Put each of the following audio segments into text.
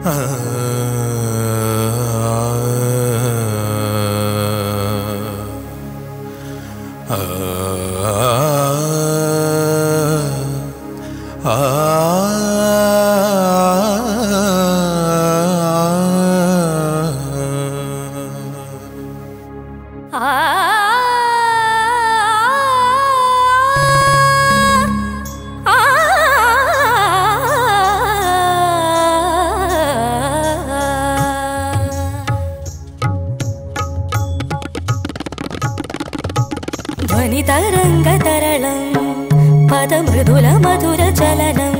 ധ്വനിതരംഗതരളം പദമൃദുല മധുര ചലനം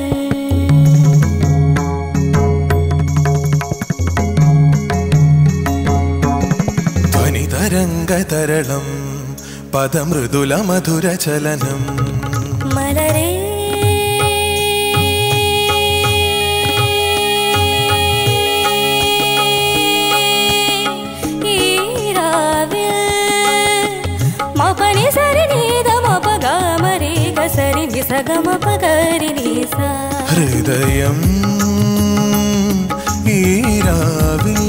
ധ്വനിതരംഗതരളം പദമൃദുല മധുര ചലനം മലരേ ഈരാവിൽ മപനി സരി നീത മപഗാമരി ഗസരി നിസഗ മപഗരി നിസ ഹൃദയം ഈരാവിൽ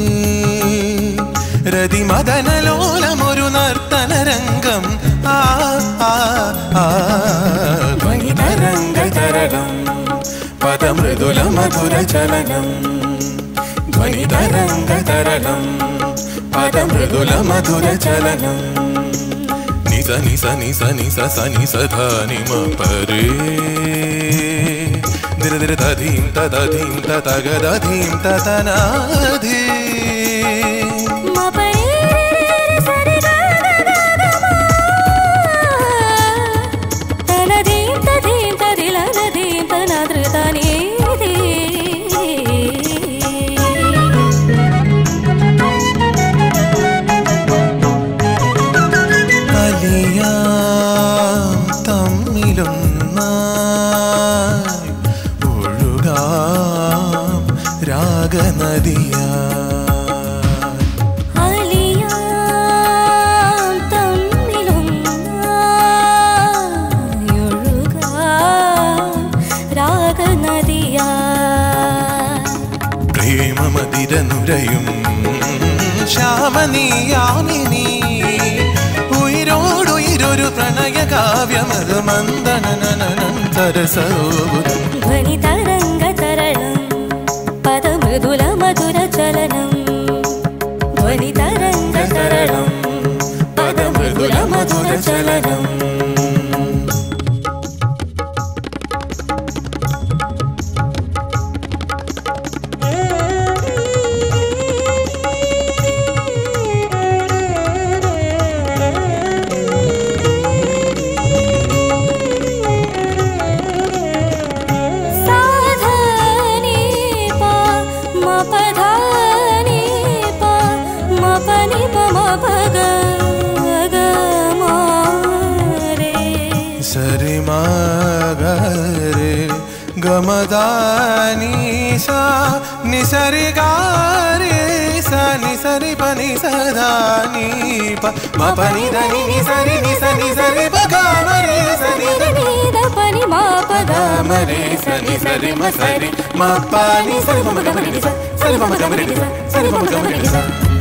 രതിമദനലോലമൊരു നർത്തനരംഗം ആ ആ ആ ധ്വനിതരംഗതരളം പദമൃദുല മധുര ചലനം ധ്വനിതരംഗതരളം പദമൃദുല മധുര ചലനം നിസ നിസ നിസ നിസ സ നിസ ധാനി മ പരേ ദിര ദിര തധീം തദധീം തതഗദധീം തതനാധീ മപരി സരി ഗ ഗ ഗ ഗ മ തനദീം തദീം തദിലനദീം തനദൃതനീ അലിയാം തമ്മിലൊന്നായി ഒഴുകാം രാഗനദിയായി അലിയാം തമ്മിലൊന്നായൊഴുകാം രാഗനദിയാ പ്രേമമതിരനുരയും ശ്യാമനീയാമിനി ഉയരോടുയരൊരു പ്രണയ കാവ്യമത് മന്ദനനനന്തരസോദം ധ്വനിതരംഗതരളം പദമൃദുല മധുര ചലനം ധ്വനിതരംഗതരളം പദമൃദുല മധുര ചലനം സാധനി പ മപധാനി പ മപനി പ മപഗ ഗ മാരേ സരിമാഗരെ ഗമദാനീസ നിസരി ഗാരെ സ നിസരി പനി സദാനി പ മപനി ധനി നിസരി നിസ നിസരി പഗാമരെ സനി നീത പനി മാപഗ ഗാമരെ സനി സരി മസരി മപ്പാനി സരി മമ ഗമരി നിസ സരി മമ ഗമരി നിസ സരി മമ ഗമരി നിസ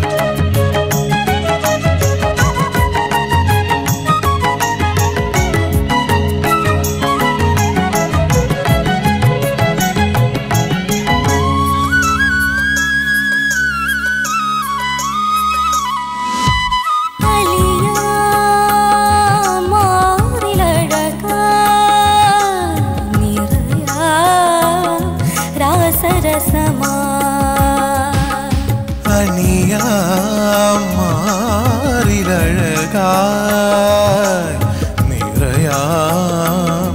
അലിയാം മാറിലഴകാ നിറയാം രാസരസമാ അണിയാം മാറിലഴകായി നിറയാം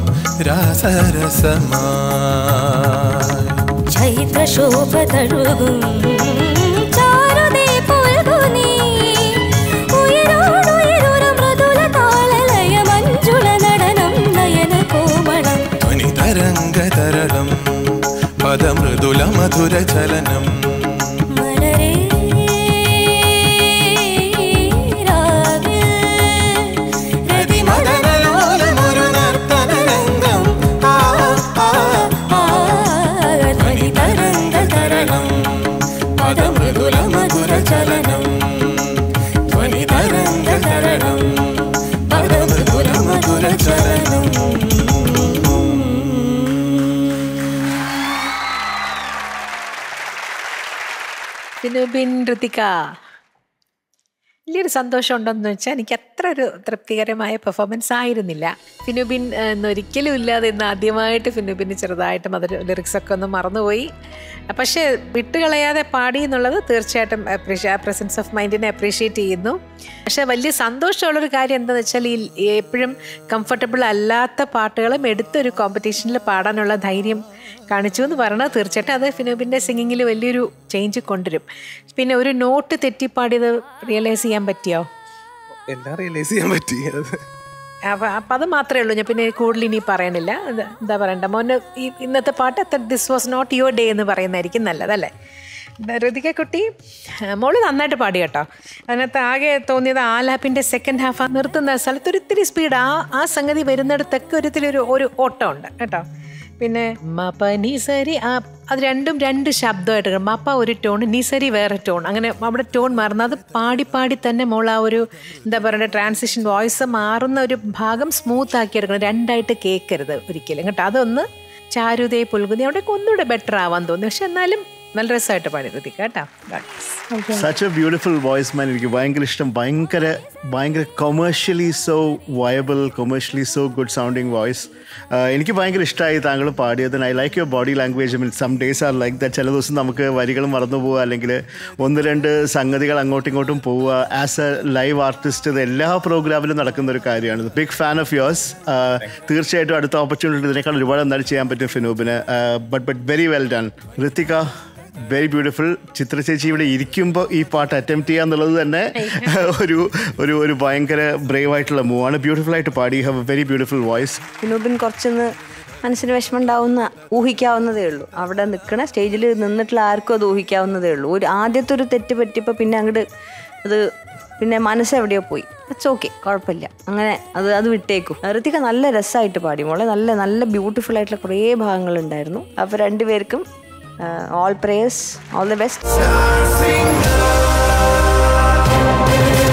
രാസരസമായി ചൈത്രശോഭ തഴുകും ചാരുതേ പുൽകുനി ഉയരോടുയരൊരു മൃദുല താളലയ മഞ്ജുള നടനം നയന കോമളം ധ്വനിതരംഗതരളം പദമൃദുല മധുര ചലനം മലരേ രാവിൽ രതിമദനലോലമൊരു നർത്തനരംഗം ആ, ആ, ആ. ധ്വനിതരംഗതരളം ചലനം ഫിനുബിൻ ഋതിക വലിയൊരു സന്തോഷം ഉണ്ടെന്ന് വെച്ചാൽ എനിക്ക് അത്ര ഒരു തൃപ്തികരമായ പെർഫോമൻസ് ആയിരുന്നില്ല ഫിനുബിൻ ആ, എന്നൊരിക്കലും ഇല്ലാതെ ഇന്ന് ആദ്യമായിട്ട് ഫിനുബിന് ചെറുതായിട്ടും അത് ലിറിക്സ് ഒക്കെ ഒന്ന് മറന്നുപോയി പക്ഷേ വിട്ടുകളയാതെ പാടി എന്നുള്ളത് തീർച്ചയായിട്ടും അപ്രീഷി ആ പ്രസൻസ് ഓഫ് മൈൻഡിനെ അപ്രീഷിയേറ്റ് ചെയ്യുന്നു പക്ഷേ വലിയ സന്തോഷമുള്ളൊരു കാര്യം എന്താണെന്ന് വെച്ചാൽ ഈ എപ്പോഴും കംഫർട്ടബിൾ അല്ലാത്ത പാട്ടുകളും എടുത്തൊരു കോമ്പറ്റീഷനിൽ പാടാനുള്ള ധൈര്യം കാണിച്ചു എന്ന് പറഞ്ഞാൽ തീർച്ചയായിട്ടും അത് ഫിനോബിൻ്റെ സിംഗിങ്ങിൽ വലിയൊരു ചേഞ്ച് കൊണ്ടുവരും പിന്നെ ഒരു നോട്ട് തെറ്റിപ്പാടിയത് റിയലൈസ് ചെയ്യാൻ പറ്റിയോ എല്ലാം റിയലൈസ് ചെയ്യാൻ പറ്റി അത് അപ്പം അപ്പം അത് മാത്രമേ ഉള്ളൂ ഞാൻ പിന്നെ കൂടുതൽ ഇനി പറയണില്ല ഇത് എന്താ പറയണ്ട മോന് ഈ ഇന്നത്തെ പാട്ട് അത്ര this was not your day എന്ന് പറയുന്നതായിരിക്കും നല്ലതല്ലേ ഋതിക കുട്ടി ആ, മോള് നന്നായിട്ട് പാടി കേട്ടോ അതിനകത്ത് ആകെ തോന്നിയത് ആലാപ്പിൻ്റെ സെക്കൻഡ് ഹാഫ് ആ നിർത്തുന്ന സ്ഥലത്ത് ഒരിത്തിരി സ്പീഡ് ആ ആ സംഗതി വരുന്നിടത്തൊക്കെ ഒരിത്തിരി ഒരു ഒരു ഓട്ടം ഉണ്ട് കേട്ടോ പിന്നെ മപ്പ നിസരി ആ അത് രണ്ടും രണ്ട് ശബ്ദമായിട്ട് കേൾക്കും. മപ്പ ഒരു ടോൺ നിസരി വേറെ ടോൺ അങ്ങനെ അവിടെ ടോൺ മാറുന്നത് അത് പാടി പാടി തന്നെ മോൾ ആ ഒരു എന്താ പറയുക ട്രാൻസിഷൻ വോയിസ് മാറുന്ന ഒരു ഭാഗം സ്മൂത്ത് ആക്കി എടുക്കണം രണ്ടായിട്ട് കേൾക്കരുത് ഒരിക്കലും കേട്ടോ അതൊന്ന് ചാരുതയെ പുൽകുതി അവിടെയൊക്കെ ഒന്നുകൂടെ ബെറ്റർ ആവാൻ തോന്നി പക്ഷെ എന്നാലും നല്ല രസമായിട്ട് പാടി ഋതിക കേട്ടോ God bless. Such a beautiful voice man എനിക്ക് ഭയങ്കര ഇഷ്ടം ഭയങ്കര ഭയങ്കര commercially so viable commercially so good sounding voice എനിക്ക് ഭയങ്കര ഇഷ്ടമായി താങ്കൾ പാടിയത് I like your body language mean some days are like that ചില ദിവസം നമുക്ക് വരികൾ മറന്നു പോവുക അല്ലെങ്കിൽ ഒന്ന് രണ്ട് സംഗതികൾ അങ്ങോട്ടും ഇങ്ങോട്ടും പോവുക ആസ് എ ലൈവ് ആർട്ടിസ്റ്റ് ഇത് എല്ലാ പ്രോഗ്രാമിലും നടക്കുന്ന ഒരു കാര്യമാണ് ബിഗ് ഫാൻ ഓഫ് യോഴ്സ് തീർച്ചയായിട്ടും അടുത്ത ഓപ്പർച്യൂണിറ്റി ഇതിനേക്കാൾ ഒരുപാട് എന്തായാലും ചെയ്യാൻ പറ്റും ഫിനൂബിന് but but very well done Ritika very beautiful Chithra ചേച്ചി ഇവിടെ ഇരിക്കുമ്പോൾ ഈ പാട്ട് അറ്റംപ്റ്റ് ചെയ്യുക എന്നുള്ളത് തന്നെ ഒരു ഒരു ഒരു ഭയങ്കര ബ്രേവ് ആയിട്ടുള്ള മൂവാണ് ബ്യൂട്ടിഫുൾ ആയിട്ട് പാടി have a very beautiful voice വിനോബിൻ കുറച്ചൊന്ന് മനസ്സിന് വിഷമം ഉണ്ടാവുന്ന ഊഹിക്കാവുന്നതേ ഉള്ളൂ അവിടെ നിൽക്കണ സ്റ്റേജിൽ നിന്നിട്ടുള്ള ആർക്കും അത് ഊഹിക്കാവുന്നതേ ഉള്ളൂ ഒരു ആദ്യത്തെ ഒരു തെറ്റ് പറ്റിയപ്പോൾ പിന്നെ അങ്ങോട്ട് അത് പിന്നെ മനസ്സെവിടെയോ പോയി ഇറ്റ്സ് ഓക്കെ കുഴപ്പമില്ല അങ്ങനെ അത് അത് വിട്ടേക്കും ഋതിക നല്ല രസമായിട്ട് പാടി മോളെ നല്ല നല്ല ബ്യൂട്ടിഫുൾ ആയിട്ടുള്ള കുറേ ഭാഗങ്ങളുണ്ടായിരുന്നു അപ്പോൾ രണ്ടുപേർക്കും all prayers all the best